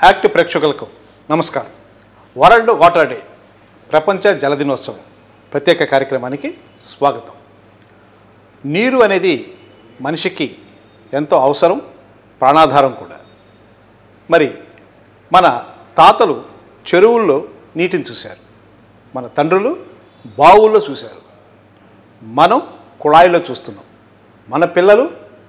Act ప్రేక్షకులకు నమస్కారం world water day ప్రపంచ జల దినోత్సవం ప్రత్యేక కార్యక్రమానికి స్వాగతం నీరు అనేది మనిషికి ఎంతో అవసరం ప్రాణాధారం కూడా మరి మన తాతలు చెరువుల్లో నీటిని చూశారు మన తండ్రులు బావుల్లో చూశారు మనం కుళాయిలో చూస్తున్నాం మన పిల్లలు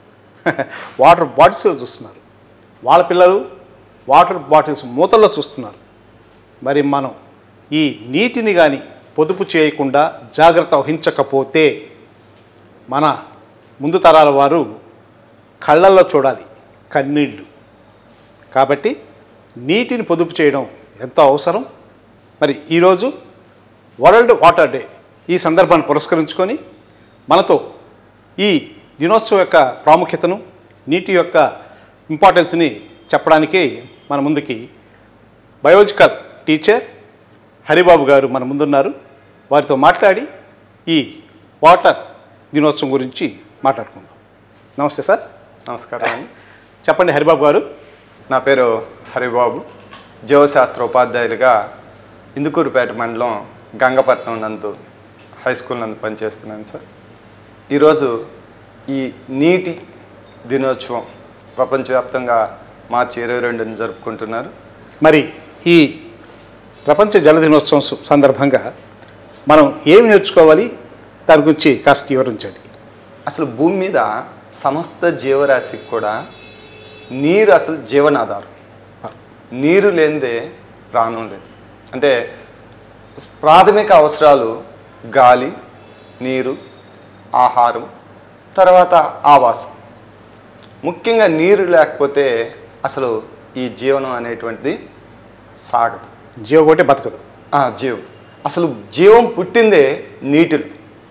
వాటర్ బాటిల్స్లో చూస్తున్నారు వాళ్ళ పిల్లలు వాటర్ బాటిల్స్ మూతల్లో చూస్తున్నారు మరి మనం ఈ నీటిని కానీ పొదుపు చేయకుండా జాగ్రత్త వహించకపోతే మన ముందు తరాల వారు కళ్ళల్లో చూడాలి కన్నీళ్ళు కాబట్టి నీటిని పొదుపు చేయడం ఎంతో అవసరం మరి ఈరోజు వరల్డ్ వాటర్ డే ఈ సందర్భాన్ని పురస్కరించుకొని మనతో ఈ దినోత్సవం యొక్క ప్రాముఖ్యతను నీటి యొక్క ఇంపార్టెన్స్ని చెప్పడానికి మన ముందుకి బయోజికల్ టీచర్ హరిబాబు గారు మన ముందున్నారు వారితో మాట్లాడి ఈ వాటర్ దినోత్సవం గురించి మాట్లాడుకుందాం నమస్తే సార్ నమస్కారం అండి చెప్పండి హరిబాబు గారు నా పేరు హరిబాబు జీవశాస్త్ర ఉపాధ్యాయులుగా ఇందుకూరుపేట మండలం గంగపట్నం నందు హై స్కూల్ నందు పనిచేస్తున్నాను సార్ ఈరోజు ఈ నీటి దినోత్సవం ప్రపంచవ్యాప్తంగా మార్చి ఇరవై రెండుని జరుపుకుంటున్నారు మరి ఈ ప్రపంచ జల దినోత్సవం సు- సందర్భంగా మనం ఏమి నేర్చుకోవాలి దాని గురించి కాస్త వివరించండి అసలు భూమి మీద సమస్త జీవరాశికి కూడా నీరు అసలు జీవనాధారం నీరు లేనిదే ప్రాణం లేదు అంటే ప్రాథమిక అవసరాలు గాలి నీరు ఆహారం తర్వాత ఆవాసం ముఖ్యంగా నీరు లేకపోతే అసలు ఈ జీవనం అనేటువంటిది సాగదు జీవ ఒకటే బతకదు ఆ, జీవం అసలు జీవం పుట్టిందే నీటిలో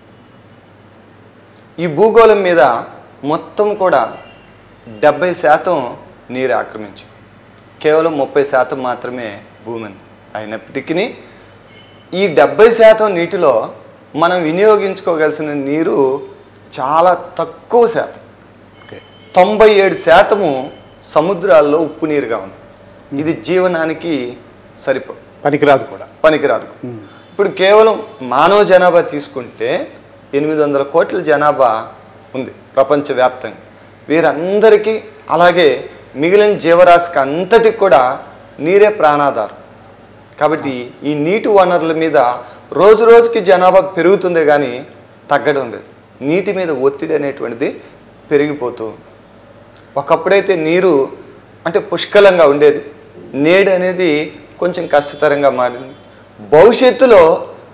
ఈ భూగోళం మీద మొత్తం కూడా డెబ్బై శాతం నీరు ఆక్రమించి కేవలం ముప్పై శాతం మాత్రమే భూమి ఉంది అయినప్పటికీ ఈ డెబ్బై శాతం నీటిలో మనం వినియోగించుకోగలిసిన నీరు చాలా తక్కువ శాతం ఓకే తొంభై ఏడు శాతము సముద్రాల్లో ఉప్పు నీరుగా ఉంది ఇది జీవనానికి సరిపో పనికిరాదు కూడా పనికిరాదు ఇప్పుడు కేవలం మానవ జనాభా తీసుకుంటే ఎనిమిది వందల కోట్ల జనాభా ఉంది ప్రపంచవ్యాప్తంగా వీరందరికీ అలాగే మిగిలిన జీవరాశికి అంతటికి కూడా నీరే ప్రాణాధారం కాబట్టి ఈ నీటి వనరుల మీద రోజు రోజుకి జనాభా పెరుగుతుందే కానీ తగ్గడం లేదు నీటి మీద ఒత్తిడి అనేటువంటిది పెరిగిపోతూ ఉంది. ఒకప్పుడైతే నీరు అంటే పుష్కలంగా ఉండేది నేడు అనేది కొంచెం కష్టతరంగా మారింది భవిష్యత్తులో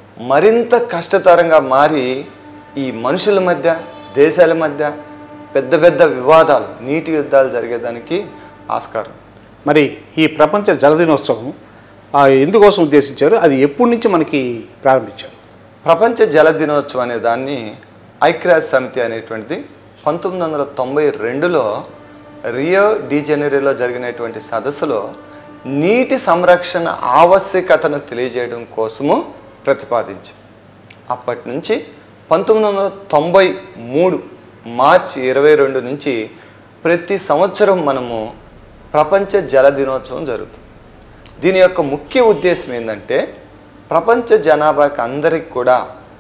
మరింత కష్టతరంగా మారి ఈ మనుషుల మధ్య దేశాల మధ్య పెద్ద పెద్ద వివాదాలు నీటి యుద్ధాలు జరిగేదానికి ఆస్కారం మరి ఈ ప్రపంచ జల దినోత్సవం ఆ, ఎందుకోసం ఉద్దేశించారు అది ఎప్పటి నుంచి మనకి ప్రారంభించారు ప్రపంచ జల దినోత్సవం అనే దాన్ని ఐక్యరాజ్య సమితి అనేటువంటిది పంతొమ్మిది వందల తొంభై రెండులో రియో డిజెనరీలో జరిగినటువంటి సదస్సులో నీటి సంరక్షణ ఆవశ్యకతను తెలియజేయడం కోసము ప్రతిపాదించింది అప్పటి నుంచి పంతొమ్మిది వందల తొంభై మూడు మార్చి ఇరవై రెండు నుంచి ప్రతి సంవత్సరం మనము ప్రపంచ జల దినోత్సవం జరుగుతుంది దీని యొక్క ముఖ్య ఉద్దేశం ఏంటంటే ప్రపంచ జనాభాకి అందరికి కూడా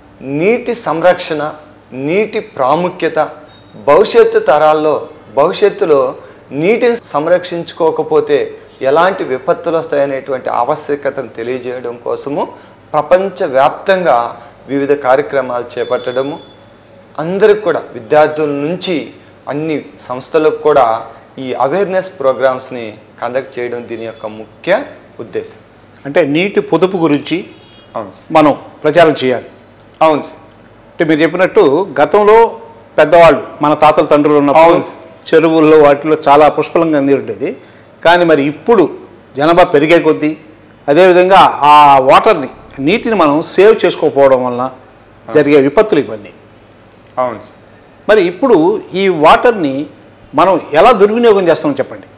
నీటి సంరక్షణ నీటి ప్రాముఖ్యత భవిష్యత్తు తరాల్లో భవిష్యత్తులో నీటిని సంరక్షించుకోకపోతే ఎలాంటి విపత్తులు వస్తాయనేటువంటి ఆవశ్యకతను తెలియజేయడం కోసము ప్రపంచవ్యాప్తంగా వివిధ కార్యక్రమాలు చేపట్టడము అందరికి కూడా విద్యార్థుల నుంచి అన్ని సంస్థలకు కూడా ఈ అవేర్నెస్ ప్రోగ్రామ్స్ని కండక్ట్ చేయడం దీని యొక్క ముఖ్య ఉద్దేశం అంటే నీటి పొదుపు గురించి అవును సార్ మనం ప్రచారం చేయాలి అవును సార్ అంటే మీరు చెప్పినట్టు గతంలో పెద్దవాళ్ళు మన తాతల తండ్రులు ఉన్నప్పుడు అవును. చెరువుల్లో వాటిలో చాలా పుష్కలంగా నీరు ఉండేది కానీ మరి ఇప్పుడు జనాభా పెరిగే కొద్దీ అదేవిధంగా ఆ వాటర్ని నీటిని మనం సేవ్ చేసుకోకపోవడం వలన జరిగే విపత్తులు ఇవన్నీ అవును సార్ మరి ఇప్పుడు ఈ వాటర్ని మనం ఎలా దుర్వినియోగం చేస్తామో చెప్పండి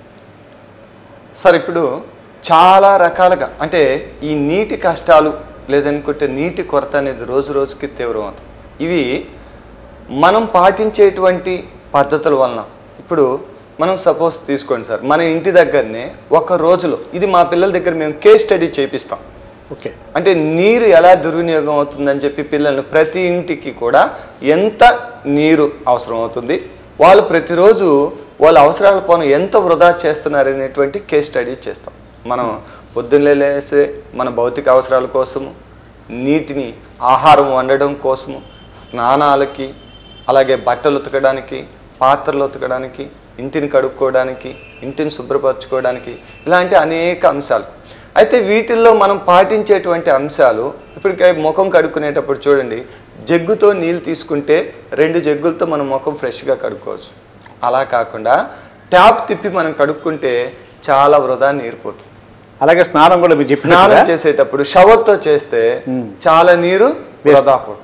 సార్ ఇప్పుడు చాలా రకాలుగా అంటే ఈ నీటి కష్టాలు లేదనుకుంటే నీటి కొరత అనేది రోజు రోజుకి తీవ్రమవుతుంది ఇవి మనం పాటించేటువంటి పద్ధతుల వలన ఇప్పుడు మనం సపోజ్ తీసుకోండి సార్ మన ఇంటి దగ్గరనే ఒక రోజులో ఇది మా పిల్లల దగ్గర మేము కేస్ స్టడీ చేపిస్తాం ఓకే అంటే నీరు ఎలా దుర్వినియోగం అవుతుందని చెప్పి పిల్లల్ని ప్రతి ఇంటికి కూడా ఎంత నీరు అవసరం అవుతుంది వాళ్ళు ప్రతిరోజు వాళ్ళ అవసరాల పను ఎంత వృధా చేస్తున్నారు అనేటువంటి కేస్ స్టడీ చేస్తాం మనం పొద్దున్నే లేసే మన భౌతిక అవసరాల కోసము నీటిని ఆహారం వండడం కోసము స్నానాలకి అలాగే బట్టలు ఉతకడానికి పాత్రలు ఉతకడానికి ఇంటిని కడుక్కోవడానికి ఇంటిని శుభ్రపరచుకోవడానికి ఇలాంటి అనేక అంశాలు అయితే వీటిల్లో మనం పాటించేటువంటి అంశాలు ఇప్పటికే ముఖం కడుక్కునేటప్పుడు చూడండి జగ్గుతో నీళ్ళు తీసుకుంటే రెండు జగ్గులతో మనం ముఖం ఫ్రెష్గా కడుక్కోవచ్చు అలా కాకుండా ట్యాప్ తిప్పి మనం కడుక్కుంటే చాలా వృధా నీరు పోతుంది అలాగే స్నానం కూడా మీరు స్నానం చెప్పినట్టుగా చేసేటప్పుడు షవర్తో చేస్తే చాలా నీరు వృధా పోతుంది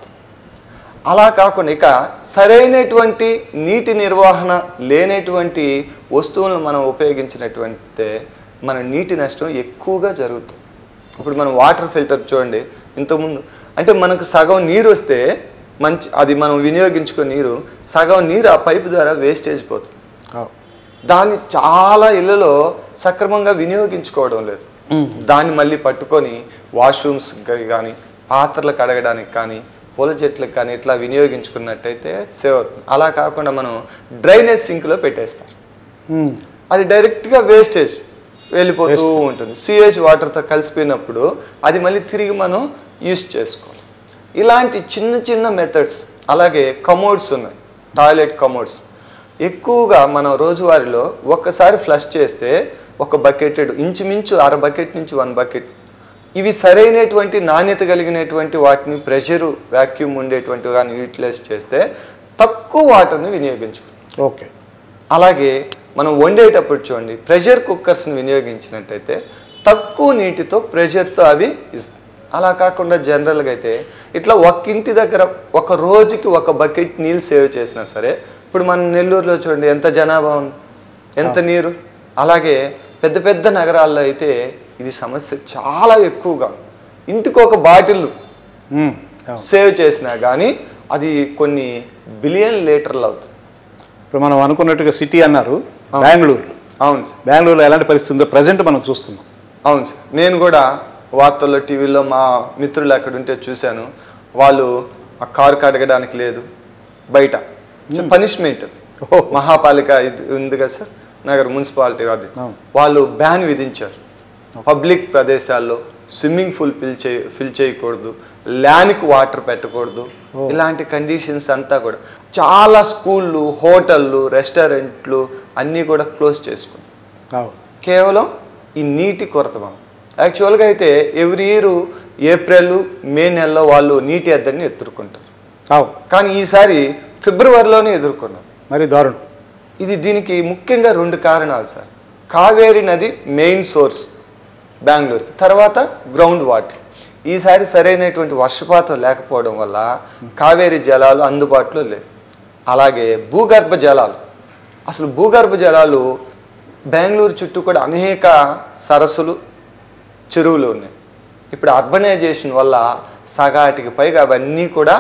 అలా కాకుండా ఇక సరైనటువంటి నీటి నిర్వహణ లేనటువంటి వస్తువులను మనం ఉపయోగించినటువంటి మన నీటి నష్టం ఎక్కువగా జరుగుతుంది ఇప్పుడు మనం వాటర్ ఫిల్టర్ చూడండి ఇంతకుముందు అంటే మనకు సగం నీరు వస్తే మంచి అది మనం వినియోగించుకునే నీరు సగం నీరు ఆ పైపు ద్వారా వేస్టేజ్ పోతుంది అవు. దాన్ని చాలా ఇళ్లలో సక్రమంగా వినియోగించుకోవడం లేదు దాన్ని మళ్ళీ పట్టుకొని వాష్రూమ్స్ కానీ పాత్రలు కడగడానికి కానీ పూల చెట్లకు కానీ ఇట్లా వినియోగించుకున్నట్టయితే సేవ్ అవుతుంది అలా కాకుండా మనం డ్రైనేజ్ సింక్లో పెట్టేస్తాం ఉమ్. అది డైరెక్ట్గా వేస్టేజ్ వెళ్ళిపోతూ ఉంటుంది సిఏజ్ వాటర్తో కలిసిపోయినప్పుడు అది మళ్ళీ తిరిగి మనం యూస్ చేసుకోవాలి ఇలాంటి చిన్న చిన్న మెథడ్స్ అలాగే కమోడ్స్ ఉన్నాయి టాయిలెట్ కమోడ్స్ ఎక్కువగా మనం రోజువారీలో ఒక్కసారి ఫ్లష్ చేస్తే ఒక బకెట్ ఇంచుమించు అర బకెట్ నుంచి వన్ బకెట్ ఇవి సరైనటువంటి నాణ్యత కలిగినటువంటి వాటిని ప్రెషర్ వ్యాక్యూమ్ ఉండేటువంటి కానీ యూటిలైజ్ చేస్తే తక్కువ వాటర్ని వినియోగించుకుంటాం ఓకే అలాగే మనం వండేటప్పుడు చూడండి ప్రెషర్ కుక్కర్స్ని వినియోగించినట్టయితే తక్కువ నీటితో ప్రెషర్తో అవి ఇస్తాయి అలా కాకుండా జనరల్గా అయితే ఇట్లా ఒక ఇంటి దగ్గర ఒక రోజుకి ఒక బకెట్ నీళ్ళు సేవ్ చేసినా సరే ఇప్పుడు మన నెల్లూరులో చూడండి ఎంత జనాభా ఉంది ఎంత నీరు అలాగే పెద్ద పెద్ద నగరాల్లో అయితే ఇది సమస్య చాలా ఎక్కువగా ఉంది. ఇంటికి ఒక బాటిల్ ఉమ్. అవు. సేవ్ చేసినా కానీ అది కొన్ని బిలియన్ లీటర్లు అవుతుంది ఇప్పుడు మనం అనుకున్నట్టుగా సిటీ అన్నారు బెంగళూరు అవును సార్ బెంగళూరులో ఎలాంటి పరిస్థితి ఉందో ప్రజెంట్ మనం చూస్తున్నాం అవును సార్ నేను కూడా వార్తల్లో టీవీలో మా మిత్రులు అక్కడ ఉంటే చూశాను వాళ్ళు ఆ కారు కడగడానికి లేదు బయట పనిష్మెంట్ ఓహో. మహాపాలిక ఇది ఉంది కదా సార్ నగర్ మున్సిపాలిటీ అది అవును. వాళ్ళు బ్యాన్ విధించారు పబ్లిక్ ప్రదేశాల్లో స్విమ్మింగ్ పూల్ ఫిల్ చేయ ఫిల్ చేయకూడదు ల్యాన్కి వాటర్ పెట్టకూడదు ఇలాంటి కండిషన్స్ అంతా కూడా చాలా స్కూళ్ళు హోటళ్ళు రెస్టారెంట్లు అన్నీ కూడా క్లోజ్ చేసుకున్నాయి అవు కేవలం ఈ నీటి కొరత మనం యాక్చువల్గా అయితే ఎవ్రీ ఇయర్ ఏప్రిల్ మే నెలలో వాళ్ళు నీటి ఎద్దడిని ఎదుర్కొంటారు అవు కానీ ఈసారి ఫిబ్రవరిలోనే ఎదుర్కొన్నారు మరి దారుణం ఇది దీనికి ముఖ్యంగా రెండు కారణాలు సార్ కావేరి నది మెయిన్ సోర్స్ బెంగళూరుకి తర్వాత గ్రౌండ్ వాటర్ ఈసారి సరైనటువంటి వర్షపాతం లేకపోవడం వల్ల కావేరి జలాలు అందుబాటులో లేవు అలాగే భూగర్భ జలాలు అసలు భూగర్భ జలాలు బెంగళూరు చుట్టూ కూడా అనేక సరస్సులు చెరువులు ఉన్నాయి ఇప్పుడు అర్బనైజేషన్ వల్ల సగాటికి పైగా అవన్నీ కూడా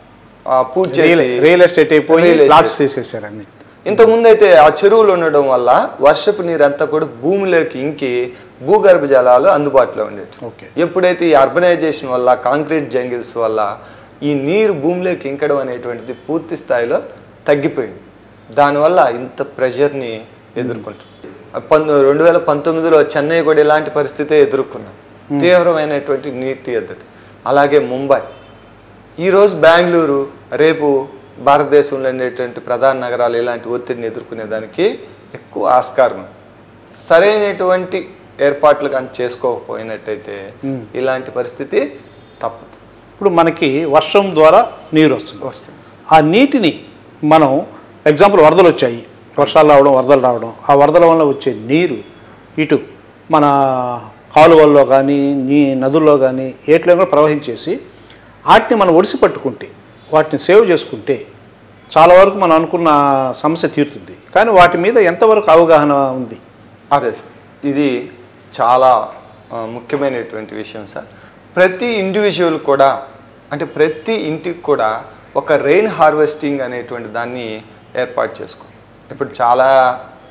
ఆ, పూర్తి రియల్ చేసి రియల్ ఎస్టేట్ అయిపోయి Real estate. ప్లాట్స్ చేసేసారు అన్ని ఇంతకుముందు అయితే ఆ చెరువులు ఉండడం వల్ల వర్షపు నీరు అంతా కూడా భూమిలోకి ఇంకి భూగర్భ జలాలు అందుబాటులో ఉండేవి ఓకే ఎప్పుడైతే ఈ అర్బనైజేషన్ వల్ల కాంక్రీట్ జంగిల్స్ వల్ల ఈ నీరు భూమిలోకి ఇంకడం అనేటువంటిది పూర్తి స్థాయిలో తగ్గిపోయింది దానివల్ల ఇంత ప్రెషర్ని ఎదుర్కొంటాం పంతొ రెండు వేల పంతొమ్మిదిలో చెన్నై కూడా ఇలాంటి పరిస్థితే ఎదుర్కొన్నాం తీవ్రమైనటువంటి నీటి ఎద్దడి అలాగే ముంబై ఈరోజు బెంగళూరు రేపు భారతదేశంలో ఉండేటువంటి ప్రధాన నగరాలు ఇలాంటి ఒత్తిడిని ఎదుర్కొనేదానికి ఎక్కువ ఆస్కారం ఉంది. సరైనటువంటి ఏర్పాట్లు కానీ చేసుకోకపోయినట్టయితే ఇలాంటి పరిస్థితి తప్పదు ఇప్పుడు మనకి వర్షం ద్వారా నీరు వస్తుంది వస్తుంది ఆ నీటిని మనం ఎగ్జాంపుల్ వరదలు వచ్చాయి వర్షాలు రావడం వరదలు రావడం ఆ వరదల వల్ల వచ్చే నీరు ఇటు మన కాలువల్లో కానీ నీ నదుల్లో కానీ ఏట్లో కూడా ప్రవహించేసి వాటిని మనం ఒడిసి పట్టుకుంటే వాటిని సేవ్ చేసుకుంటే చాలా వరకు మనం అనుకున్న సమస్య తీరుతుంది కానీ వాటి మీద ఎంతవరకు అవగాహన ఉంది అదే సార్ ఇది చాలా ఆ, ముఖ్యమైనటువంటి విషయం సార్ ప్రతి ఇండివిజువల్ కూడా అంటే ప్రతి ఇంటికి కూడా ఒక రెయిన్ హార్వెస్టింగ్ అనేటువంటి దాన్ని ఏర్పాటు చేసుకో ఇప్పుడు చాలా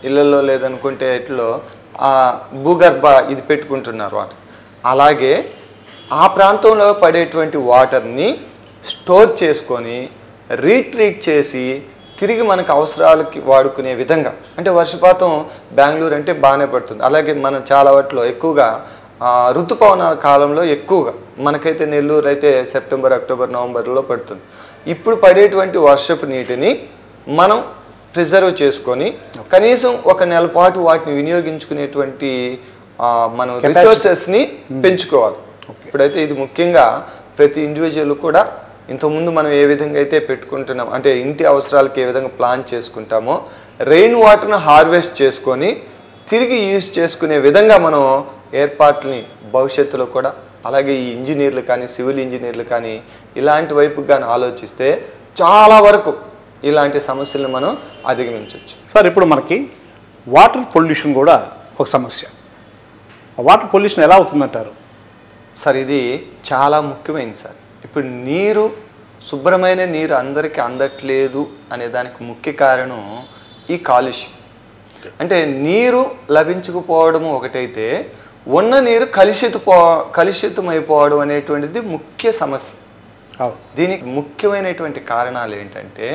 ఇళ్ళల్లో లేదనుకుంటే ఇట్లో ఆ భూగర్భ ఇది పెట్టుకుంటున్నారు వాటర్ అలాగే ఆ ప్రాంతంలో పడేటువంటి వాటర్ని స్టోర్ చేసుకొని రీట్రీట్ చేసి తిరిగి మనకు అవసరాలకి వాడుకునే విధంగా అంటే వర్షపాతం బెంగళూరు అంటే బాగానే పడుతుంది అలాగే మనం చాలా వాటిలో ఎక్కువగా ఆ, ఋతుపవనాల కాలంలో ఎక్కువగా మనకైతే నెల్లూరు అయితే సెప్టెంబర్ అక్టోబర్ నవంబర్లో పడుతుంది ఇప్పుడు పడేటువంటి వర్షపు నీటిని మనం ప్రిజర్వ్ చేసుకొని కనీసం ఒక నెల పాటు వాటిని వినియోగించుకునేటువంటి ఆ, మనం Capacity. రిసోర్సెస్ని పెంచుకోవాలి ఇప్పుడైతే ఇది ముఖ్యంగా ప్రతి ఇండివిజువల్ కూడా ఇంతకుముందు మనం ఏ విధంగా అయితే పెట్టుకుంటున్నాం అంటే ఇంటి అవసరాలకు ఏ విధంగా ప్లాన్ చేసుకుంటామో రెయిన్ వాటర్ను హార్వెస్ట్ చేసుకొని తిరిగి యూజ్ చేసుకునే విధంగా మనం ఏర్పాట్లని భవిష్యత్తులో కూడా అలాగే ఈ ఇంజనీర్లు కానీ సివిల్ ఇంజనీర్లు కానీ ఇలాంటి వైపుకి కానీ ఆలోచిస్తే చాలా వరకు ఇలాంటి సమస్యలను మనం అధిగమించవచ్చు సార్ ఇప్పుడు మనకి వాటర్ పొల్యూషన్ కూడా ఒక సమస్య వాటర్ పొల్యూషన్ ఎలా అవుతుందంటారు సార్ ఇది చాలా ముఖ్యమైనది సార్ ఇప్పుడు నీరు శుభ్రమైన నీరు అందరికీ అందట్లేదు అనే దానికి ముఖ్య కారణం ఈ కాలుష్యం అంటే నీరు లభించకపోవడం ఒకటైతే ఉన్న నీరు కలుషితపో కలుషితమైపోవడం అనేటువంటిది ముఖ్య సమస్య అవును దీనికి ముఖ్యమైనటువంటి కారణాలు ఏంటంటే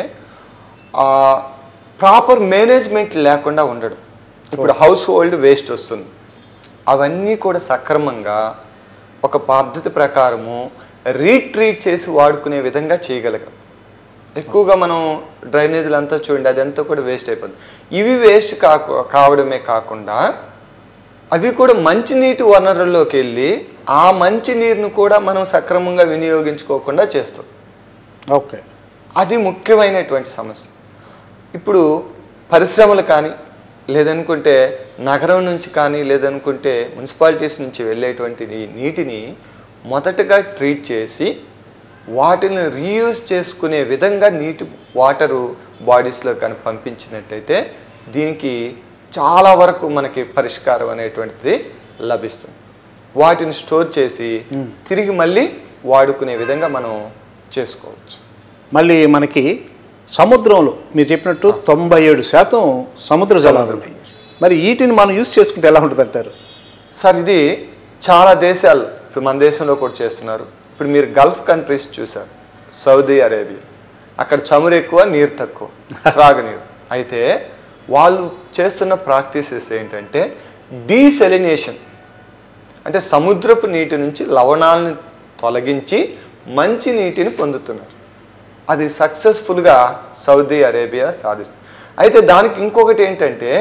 ప్రాపర్ మేనేజ్మెంట్ లేకుండా ఉండడం ఇప్పుడు హౌస్ హోల్డ్ వేస్ట్ వస్తుంది అవన్నీ కూడా సక్రమంగా ఒక పద్ధతి ప్రకారము రీట్రీట్ చేసి వాడుకునే విధంగా చేయగలగాం ఎక్కువగా మనం డ్రైనేజీలు అంతా చూడండి అదంతా కూడా వేస్ట్ అయిపోతుంది ఇవి వేస్ట్ కాకు కావడమే కాకుండా అవి కూడా మంచినీటి వనరుల్లోకి వెళ్ళి ఆ మంచి నీరును కూడా మనం సక్రమంగా వినియోగించుకోకుండా చేస్తాం ఓకే అది ముఖ్యమైనటువంటి సమస్య ఇప్పుడు పరిశ్రమలు కానీ లేదనుకుంటే నగరం నుంచి కానీ లేదనుకుంటే మున్సిపాలిటీస్ నుంచి వెళ్ళేటువంటి ఈ నీటిని మొదటగా ట్రీట్ చేసి వాటిని రీయూజ్ చేసుకునే విధంగా నీటి వాటరు బాడీస్లో కానీ పంపించినట్టయితే దీనికి చాలా వరకు మనకి పరిష్కారం అనేటువంటిది లభిస్తుంది వాటిని స్టోర్ చేసి తిరిగి మళ్ళీ వాడుకునే విధంగా మనం చేసుకోవచ్చు మళ్ళీ మనకి సముద్రంలో మీరు చెప్పినట్టు తొంభై ఏడు శాతం సముద్ర జలాలు ఉన్నాయి మరి వీటిని మనం యూజ్ చేసుకుంటే ఎలా ఉంటుంది అంటారు సార్ ఇది చాలా దేశాలు ఇప్పుడు మన దేశంలో కూడా చేస్తున్నారు ఇప్పుడు మీరు గల్ఫ్ కంట్రీస్ చూసారు సౌదీ అరేబియా అక్కడ చమురు ఎక్కువ నీరు తక్కువ త్రాగునీరు అయితే వాళ్ళు చేస్తున్న ప్రాక్టీసెస్ ఏంటంటే డీసెలినేషన్ అంటే సముద్రపు నీటి నుంచి లవణాలను తొలగించి మంచి నీటిని పొందుతున్నారు అది సక్సెస్ఫుల్గా సౌదీ అరేబియా సాధిస్తుంది అయితే దానికి ఇంకొకటి ఏంటంటే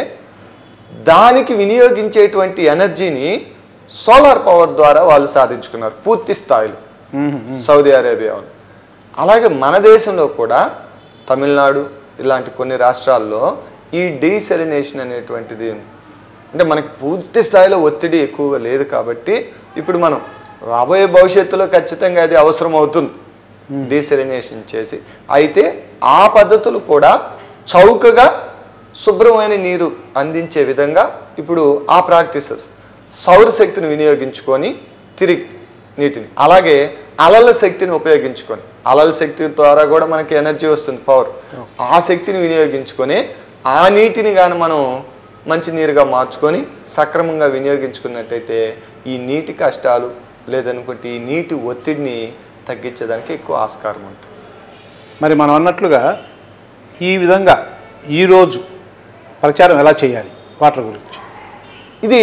దానికి వినియోగించేటువంటి ఎనర్జీని సోలార్ పవర్ ద్వారా వాళ్ళు సాధించుకున్నారు పూర్తి స్థాయిలో సౌదీ అరేబియా వాళ్ళు అలాగే మన దేశంలో కూడా తమిళనాడు ఇలాంటి కొన్ని రాష్ట్రాల్లో ఈ డీసెలినేషన్ అనేటువంటిది ఉంది. అంటే మనకి పూర్తి స్థాయిలో ఒత్తిడి ఎక్కువగా లేదు కాబట్టి ఇప్పుడు మనం రాబోయే భవిష్యత్తులో ఖచ్చితంగా అది అవసరం అవుతుంది డీసెలినేషన్ చేసి అయితే ఆ పద్ధతులు కూడా చౌకగా శుభ్రమైన నీరు అందించే విధంగా ఇప్పుడు ఆ ప్రాక్టీసెస్ సౌరశక్తిని వినియోగించుకొని తిరిగి నీటిని అలాగే అలల శక్తిని ఉపయోగించుకొని అలల శక్తి ద్వారా కూడా మనకి ఎనర్జీ వస్తుంది పవర్ ఆ శక్తిని వినియోగించుకొని ఆ నీటిని కానీ మనం మంచి నీరుగా మార్చుకొని సక్రమంగా వినియోగించుకున్నట్టయితే ఈ నీటి కష్టాలు లేదనుకుంటే ఈ నీటి ఒత్తిడిని తగ్గించేదానికి ఎక్కువ ఆస్కారం ఉంటుంది మరి మనం అన్నట్లుగా ఈ విధంగా ఈరోజు ప్రచారం ఎలా చేయాలి వాటర్ గురించి ఇది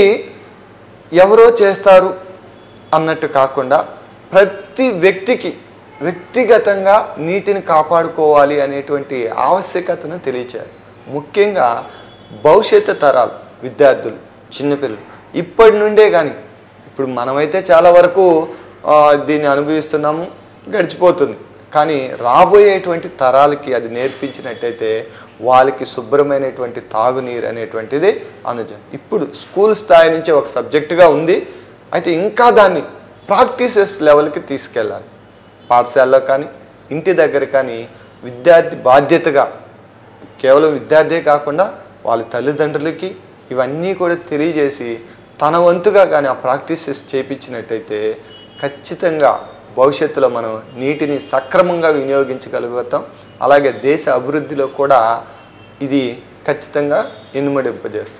ఎవరో చేస్తారు అన్నట్టు కాకుండా ప్రతి వ్యక్తికి వ్యక్తిగతంగా నీటిని కాపాడుకోవాలి అనేటువంటి ఆవశ్యకతను తెలియచేయాలి ముఖ్యంగా భవిష్యత్తు తరాలు విద్యార్థులు చిన్నపిల్లలు ఇప్పటి నుండే కానీ ఇప్పుడు మనమైతే చాలా వరకు ఆ, దీన్ని అనుభవిస్తున్నాము గడిచిపోతుంది కానీ రాబోయేటువంటి తరాలకి అది నేర్పించినట్టయితే వాళ్ళకి శుభ్రమైనటువంటి తాగునీరు అనేటువంటిది అందజేయం ఇప్పుడు స్కూల్ స్థాయి నుంచి ఒక సబ్జెక్టుగా ఉంది అయితే ఇంకా దాన్ని ప్రాక్టీసెస్ లెవెల్కి తీసుకెళ్ళాలి పాఠశాలలో కానీ ఇంటి దగ్గర కానీ విద్యార్థి బాధ్యతగా కేవలం విద్యార్థే కాకుండా వాళ్ళ తల్లిదండ్రులకి ఇవన్నీ కూడా తెలియజేసి తన వంతుగా కానీ ఆ ప్రాక్టీసెస్ చేపించినట్టయితే ఖచ్చితంగా భవిష్యత్తులో మనం నీటిని సక్రమంగా వినియోగించగలుగుతాం అలాగే దేశ అభివృద్ధిలో కూడా ఇది ఖచ్చితంగా ఇనుమడింపజేస్తుంది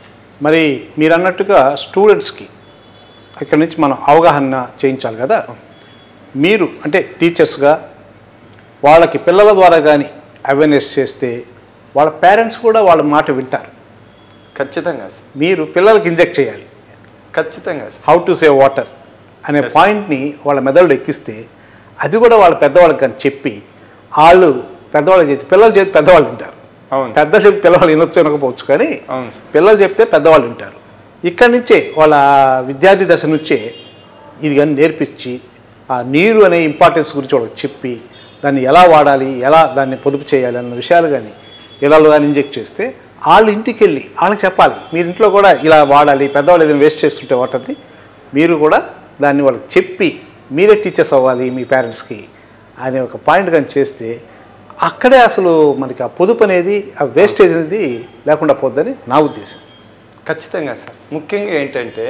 మరి మీరు అన్నట్టుగా స్టూడెంట్స్కి ఇక్కడ నుంచి మనం అవగాహన చేయించాలి కదా మీరు అంటే టీచర్స్గా వాళ్ళకి పిల్లల ద్వారా కానీ అవేర్నెస్ చేస్తే వాళ్ళ పేరెంట్స్ కూడా వాళ్ళ మాట వింటారు ఖచ్చితంగా సార్ మీరు పిల్లలకి ఇంజెక్ట్ చేయాలి ఖచ్చితంగా sir how to save water అనే Yes. పాయింట్ని వాళ్ళ మెదడులో ఎక్కిస్తే అది కూడా వాళ్ళ పెద్దవాళ్ళకి కానీ చెప్పి వాళ్ళు పెద్దవాళ్ళు చేతి పిల్లలు చేతి పెద్దవాళ్ళు వింటారు అవును పెద్ద చెప్పి పిల్లవాళ్ళు వినొచ్చు వినకపోవచ్చు కానీ అవును సార్ పిల్లలు చెప్తే పెద్దవాళ్ళు వింటారు ఇక్కడి నుంచే వాళ్ళ విద్యార్థి దశ నుంచే ఇది కానీ నేర్పించి ఆ నీరు అనే ఇంపార్టెన్స్ గురించి వాళ్ళకి చెప్పి దాన్ని ఎలా వాడాలి ఎలా దాన్ని పొదుపు చేయాలి అన్న విషయాలు కానీ ఇళ్ళలో కానీ ఇంజెక్ట్ చేస్తే వాళ్ళు ఇంటికి వెళ్ళి వాళ్ళకి చెప్పాలి మీరు ఇంట్లో కూడా ఇలా వాడాలి పెద్దవాళ్ళు ఏదైనా వేస్ట్ చేస్తుంటే వాటర్ని మీరు కూడా దాన్ని వాళ్ళకి చెప్పి మీరే టీచర్స్ అవ్వాలి మీ పేరెంట్స్కి అనే ఒక పాయింట్ కానీ చేస్తే అక్కడే అసలు మనకి ఆ పొదుపు అనేది ఆ వేస్టేజ్ అనేది లేకుండా పోద్దని నా ఉద్దేశం ఖచ్చితంగా సార్ ముఖ్యంగా ఏంటంటే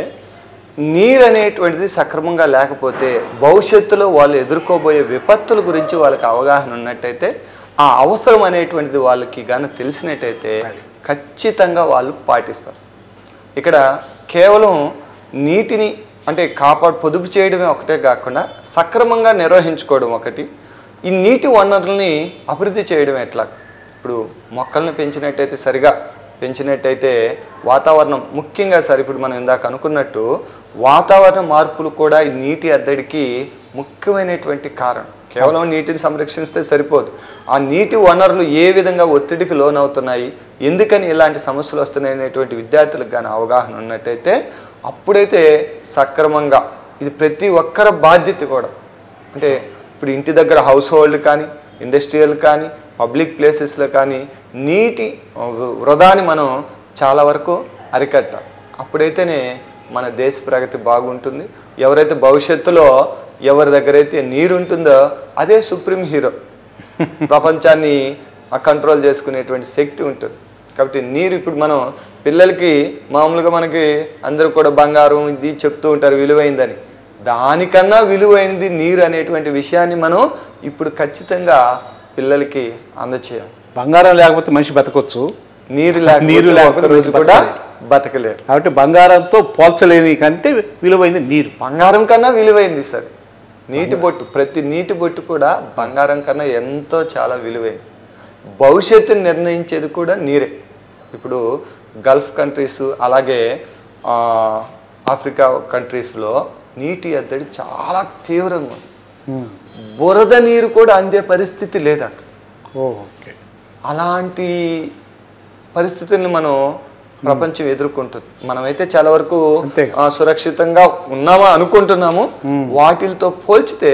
నీరు అనేటువంటిది సక్రమంగా లేకపోతే భవిష్యత్తులో వాళ్ళు ఎదుర్కోబోయే విపత్తుల గురించి వాళ్ళకి అవగాహన ఉన్నట్టయితే ఆ అవసరం అనేటువంటిది వాళ్ళకి గాన తెలిసినట్టయితే ఖచ్చితంగా వాళ్ళు పాటిస్తారు ఇక్కడ కేవలం నీటిని అంటే కాపాడు పొదుపు చేయడమే ఒకటే కాకుండా సక్రమంగా నిర్వహించుకోవడం ఒకటి ఈ నీటి వనరుల్ని అభివృద్ధి చేయడం ఎట్లా ఇప్పుడు మొక్కల్ని పెంచినట్టయితే సరిగా పెంచినట్టయితే వాతావరణం ముఖ్యంగా సార్ ఇప్పుడు మనం ఇందాక అనుకున్నట్టు వాతావరణ మార్పులు కూడా ఈ నీటి అద్దడికి ముఖ్యమైనటువంటి కారణం కేవలం నీటిని సంరక్షిస్తే సరిపోదు ఆ నీటి వనరులు ఏ విధంగా ఒత్తిడికి లోనవుతున్నాయి ఎందుకని ఇలాంటి సమస్యలు వస్తున్నాయి అనేటువంటి విద్యార్థులకు కానీ అవగాహన ఉన్నట్టయితే అప్పుడైతే సక్రమంగా ఇది ప్రతి ఒక్కరి బాధ్యత కూడా అంటే ఇప్పుడు ఇంటి దగ్గర హౌస్ హోల్డ్ కానీ ఇండస్ట్రియల్ కానీ పబ్లిక్ ప్లేసెస్లో కానీ నీటి వృధాని మనం చాలా వరకు అరికట్టాలి అప్పుడైతేనే మన దేశ ప్రగతి బాగుంటుంది ఎవరైతే భవిష్యత్తులో ఎవరి దగ్గర అయితే నీరు ఉంటుందో అదే సుప్రీం హీరో ప్రపంచాన్ని కంట్రోల్ చేసుకునేటువంటి శక్తి ఉంటుంది కాబట్టి నీరు ఇప్పుడు మనం పిల్లలకి మామూలుగా మనకి అందరూ కూడా బంగారం ఇది చెప్తూ ఉంటారు విలువైందని దానికన్నా విలువైనది నీరు అనేటువంటి విషయాన్ని మనం ఇప్పుడు ఖచ్చితంగా పిల్లలకి అందచేయాలి బంగారం లేకపోతే మనిషి బతకొచ్చు నీరు లేకపోతే నీరు లేకపోతే ఒక్క రోజు మనిషి కూడా బతకలేరు. బతకలేరు కాబట్టి బంగారంతో పోల్చలేని కంటే విలువైంది నీరు బంగారం కన్నా విలువైంది సార్ నీటి బొట్టు ప్రతి నీటి బొట్టు కూడా బంగారం కన్నా ఎంతో చాలా విలువైంది భవిష్యత్తుని నిర్ణయించేది కూడా నీరే ఇప్పుడు గల్ఫ్ కంట్రీస్ అలాగే ఆ, ఆఫ్రికా కంట్రీస్లో నీటి ఎద్దడి చాలా తీవ్రంగా ఉంది ఉమ్. బురద నీరు కూడా అందే పరిస్థితి లేదు అక్కడ ఓ ఓకే అలాంటి పరిస్థితుల్ని మనం ప్రపంచం ఎదుర్కొంటుంది మనమైతే చాలా వరకు అంతేగా. ఆ, సురక్షితంగా ఉన్నామా అనుకుంటున్నాము వాటితో పోల్చితే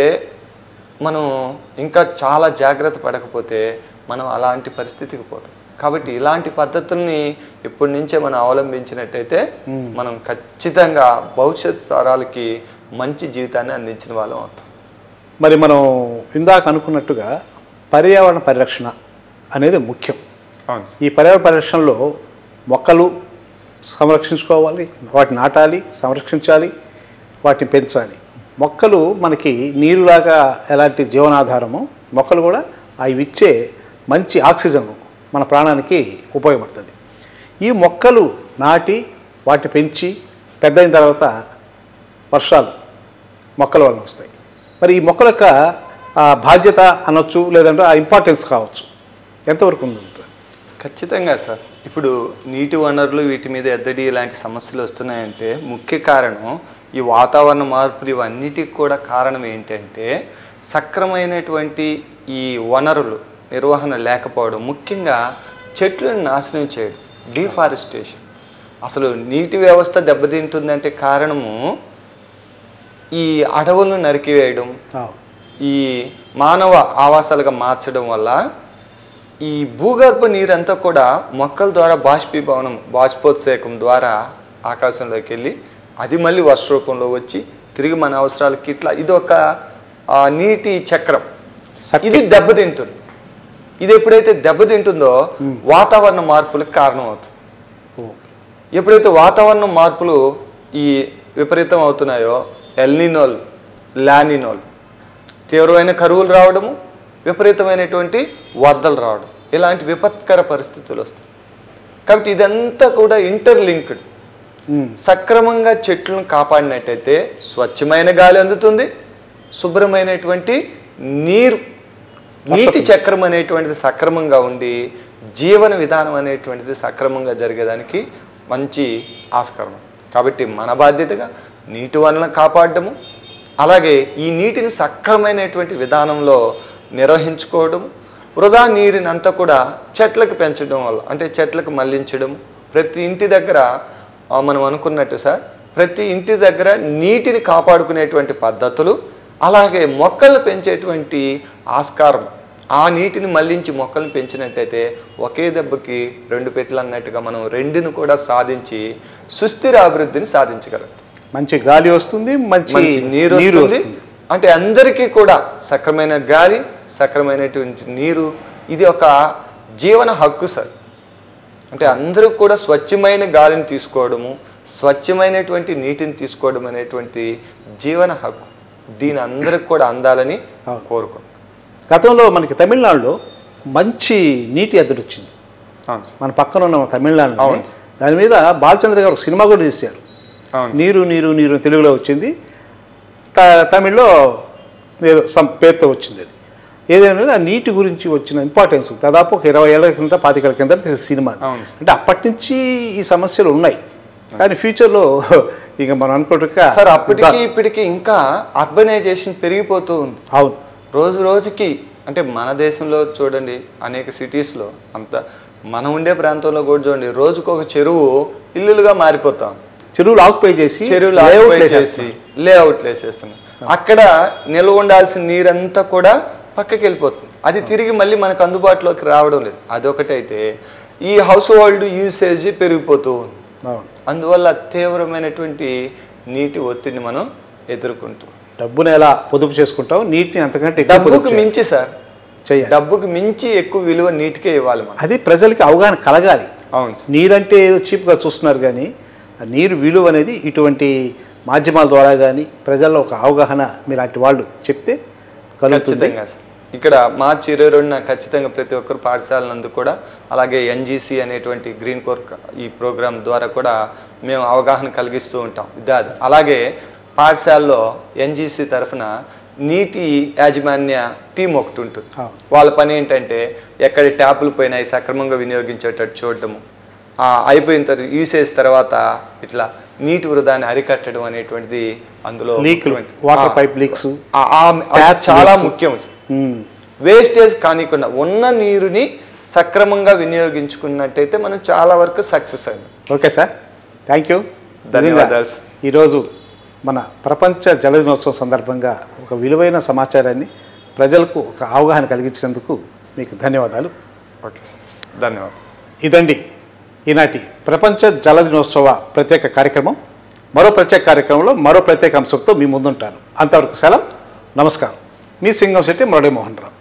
మనం ఇంకా చాలా జాగ్రత్త పడకపోతే మనం అలాంటి పరిస్థితికి పోతాం కాబట్టి ఇలాంటి పద్ధతుల్ని ఇప్పటి నుంచే మనం అవలంబించినట్టయితే మనం ఖచ్చితంగా భవిష్యత్ తరాలకి మంచి జీవితాన్ని అందించిన వాళ్ళం అవుతాం మరి మనం ఇందాక అనుకున్నట్టుగా పర్యావరణ పరిరక్షణ అనేది ముఖ్యం అవును ఈ పర్యావరణ పరిరక్షణలో మొక్కలు సంరక్షించుకోవాలి వాటిని నాటాలి సంరక్షించాలి వాటిని పెంచాలి మొక్కలు మనకి నీరులాగా ఎలాంటి జీవనాధారమో మొక్కలు కూడా అవి ఇచ్చే మంచి ఆక్సిజన్ మన ప్రాణానికి ఉపయోగపడుతుంది ఈ మొక్కలు నాటి వాటిని పెంచి పెద్ద అయిన తర్వాత వర్షాలు మొక్కల వలన వస్తాయి మరి ఈ మొక్కల యొక్క ఆ, బాధ్యత అనొచ్చు లేదంటే ఆ ఇంపార్టెన్స్ కావచ్చు ఎంతవరకు ఉంది ఖచ్చితంగా సార్ ఇప్పుడు నీటి వనరులు వీటి మీద ఎద్దడి ఇలాంటి సమస్యలు వస్తున్నాయంటే ముఖ్య కారణం ఈ వాతావరణ మార్పులు ఇవన్నిటికి కూడా కారణం ఏంటంటే సక్రమైనటువంటి ఈ వనరులు నిర్వహణ లేకపోవడం ముఖ్యంగా చెట్లను నాశనం చేయడం డిఫారెస్టేషన్ అసలు నీటి వ్యవస్థ దెబ్బతింటుందంటే కారణము ఈ అడవులను నరికివేయడం ఈ మానవ ఆవాసాలుగా మార్చడం వల్ల ఈ భూగర్భ నీరంతా కూడా మొక్కల ద్వారా బాష్పీభవనం బాష్పోత్సేకం ద్వారా ఆకాశంలోకి వెళ్ళి అది మళ్ళీ వర్ష రూపంలో వచ్చి తిరిగి మన అవసరాలకి ఇట్లా ఇది ఒక ఆ, నీటి చక్రం Circuit. ఇది దెబ్బతింటుంది ఇది ఎప్పుడైతే దెబ్బతింటుందో వాతావరణ మార్పులకు కారణం అవుతుంది ఎప్పుడైతే వాతావరణ మార్పులు ఈ విపరీతం అవుతున్నాయో ఎల్నినోల్ లానినోల్ తీవ్రమైన కరువులు రావడము విపరీతమైనటువంటి వరదలు రావడం ఇలాంటి విపత్కర పరిస్థితులు వస్తాయి కాబట్టి ఇదంతా కూడా ఇంటర్లింక్డ్ ఉమ్. సక్రమంగా చెట్లను కాపాడినట్టయితే స్వచ్ఛమైన గాలి అందుతుంది శుభ్రమైనటువంటి నీరు నీటి చక్రం అనేటువంటిది సక్రమంగా ఉండి జీవన విధానం అనేటువంటిది సక్రమంగా జరిగేదానికి మంచి ఆస్కారం కాబట్టి మన బాధ్యతగా నీటి వనరులను కాపాడము అలాగే ఈ నీటిని సక్రమైనటువంటి విధానంలో నిర్వహించుకోవడం వృధా నీరుని అంతా కూడా చెట్లకు పెంచడం వల్ల అంటే చెట్లకు మళ్లించడం ప్రతి ఇంటి దగ్గర ఆ, మనం అనుకున్నట్టు సార్ ప్రతి ఇంటి దగ్గర నీటిని కాపాడుకునేటువంటి పద్ధతులు అలాగే మొక్కలు పెంచేటువంటి ఆస్కారం ఆ నీటిని మళ్లించి మొక్కలను పెంచినట్టయితే ఒకే దెబ్బకి రెండు పెట్లు అన్నట్టుగా మనం రెండును కూడా సాధించి సుస్థిర అభివృద్ధిని సాధించగలం మంచి గాలి వస్తుంది మంచి మంచి నీరు వస్తుంది అంటే అందరికీ కూడా సక్రమైన గాలి సక్రమైనటువంటి నీరు ఇది ఒక జీవన హక్కు సార్ అంటే అందరూ కూడా స్వచ్ఛమైన గాలిని తీసుకోవడము స్వచ్ఛమైనటువంటి నీటిని తీసుకోవడం అనేటువంటి జీవన హక్కు దీని అందరికి కూడా అందాలని అవును. కోరుకుంటున్నాం గతంలో మనకి తమిళనాడులో మంచి నీటి ఎద్దడి వచ్చింది అవును సార్. మన పక్కన ఉన్న తమిళనాడు అవును. దాని మీద బాలచంద్ర గారు ఒక సినిమా కూడా తీశారు అవును నీరు నీరు నీరు అని తెలుగులో వచ్చింది త తమిళ్లో ఏదో సమ్ పేరుతో వచ్చింది అది ఏదైనా ఆ నీటి గురించి వచ్చిన ఇంపార్టెన్స్ దాదాపు ఒక ఇరవై ఏళ్ళ కింద పాతికేళ్ల కింద తీసిన సినిమా అది. అవును. అంటే అప్పటి నుంచి ఈ సమస్యలు ఉన్నాయి కానీ ఫ్యూచర్లో ఇక మనం అనుకోవటం సార్ అప్పటికి ఇప్పటికి ఇంకా అర్బనైజేషన్ పెరిగిపోతూ ఉంది అవును రోజు రోజుకి అంటే మన దేశంలో చూడండి అనేక సిటీస్లో అంత మనం ఉండే ప్రాంతంలో కూడా చూడండి రోజుకు ఒక చెరువు ఇల్లులుగా మారిపోతాం చెరువులు ఆక్యుపై చేసి చెరువులు layout ఆక్యుపై వేసేస్తున్నారు. చేసి లేఅవుట్ వేసేస్తున్నాం అక్కడ నిల్వ ఉండాల్సిన నీరంతా కూడా పక్కకి వెళ్ళిపోతుంది అది తిరిగి మళ్ళీ మనకు అందుబాటులోకి రావడం లేదు అదొకటైతే ఈ హౌస్ హోల్డ్ యూసేజ్ పెరిగిపోతూ ఉంది అవును అందువల్ల తీవ్రమైనటువంటి నీటి ఒత్తిడిని మనం ఎదుర్కొంటాం డబ్బును ఎలా పొదుపు చేసుకుంటాం నీటిని అంతకంటే ఎక్కువ పొదుపు డబ్బుకు మించి సార్ చేయాలి డబ్బుకు మించి ఎక్కువ విలువ నీటికే ఇవ్వాలి మనం అది ప్రజలకి అవగాహన కలగాలి అవును సార్. నీరంటే ఏదో చీప్గా చూస్తున్నారు కానీ ఆ నీరు విలువ అనేది ఇటువంటి మాధ్యమాల ద్వారా కానీ ప్రజల్లో ఒక అవగాహన మీలాంటి వాళ్ళు చెప్తే కలుగుతుంది ఖచ్చితంగా సార్ ఇక్కడ మార్చి ఇరవై రెండున ఖచ్చితంగా ప్రతి ఒక్కరు పాఠశాల నందు కూడా అలాగే ఎన్జీసీ అనేటువంటి గ్రీన్ కోర్క్ ఈ ప్రోగ్రామ్ ద్వారా కూడా మేము అవగాహన కలిగిస్తూ ఉంటాం విద్యార్థి అలాగే పాఠశాలలో ఎన్జీసీ తరఫున నీటి యాజమాన్య టీం ఒకటి ఉంటుంది అవును. వాళ్ళ పని ఏంటంటే ఎక్కడ ట్యాపులు పోయినాయి సక్రమంగా వినియోగించేటట్టు చూడటము ఆ, అయిపోయిన తర్వాత యూసేజ్ తర్వాత ఇట్లా నీటి వృధాన్ని అరికట్టడం అనేటువంటిది అందులో లీక్లు ముఖ్యమైన- వాటర్ ఆ, పైప్ లీక్స్ ఆ- ఆ- అది Taps చాలా leaks. ముఖ్యం వేస్టేజ్ కానికుండా ఉన్న నీరుని సక్రమంగా వినియోగించుకున్నట్టయితే మనం చాలా వరకు సక్సెస్ అయింది ఓకే సార్ థ్యాంక్ యూ ధన్యవాదాలు సార్. ఈరోజు మన ప్రపంచ జల దినోత్సవం సందర్భంగా ఒక విలువైన సమాచారాన్ని ప్రజలకు ఒక అవగాహన కలిగించినందుకు మీకు ధన్యవాదాలు ఓకే సార్ ధన్యవాదాలు ఇదండి ఈనాటి ప్రపంచ జల దినోత్సవ ప్రత్యేక కార్యక్రమం మరో ప్రత్యేక కార్యక్రమంలో మరో ప్రత్యేక అంశంతో మీ ముందుంటాను అంతవరకు సెలవు నమస్కారం మీ సింగం శెట్టి మురళీమోహన్ రావు